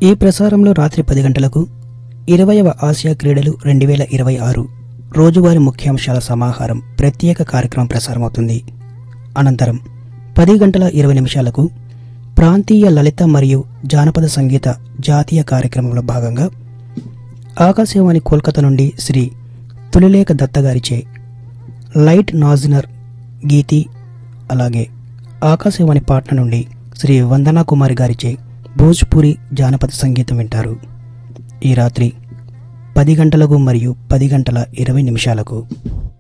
ఈ ప్రసారంలో రాత్రి పది గంటలకు ఇరవయవ ఆసియా క్రీడలు రెండు వేల ఇరవై ఆరు రోజువారీ ముఖ్యాంశాల సమాహారం ప్రత్యేక కార్యక్రమం ప్రసారమవుతుంది అనంతరం పది గంటల ఇరవై నిమిషాలకు ప్రాంతీయ లలిత మరియు జానపద సంగీత జాతీయ కార్యక్రమంలో భాగంగా ఆకాశవాణి కోల్కతా నుండి శ్రీ తులిలేఖ దత్త గారిచే లైట్ నాజినర్ గీతి అలాగే ఆకాశవాణి పాట్న నుండి శ్రీ వందనా కుమారి గారిచే భోజ్పురి జానపద సంగీతం వింటారు ఈ రాత్రి పది గంటలకు మరియు పది గంటల ఇరవై నిమిషాలకు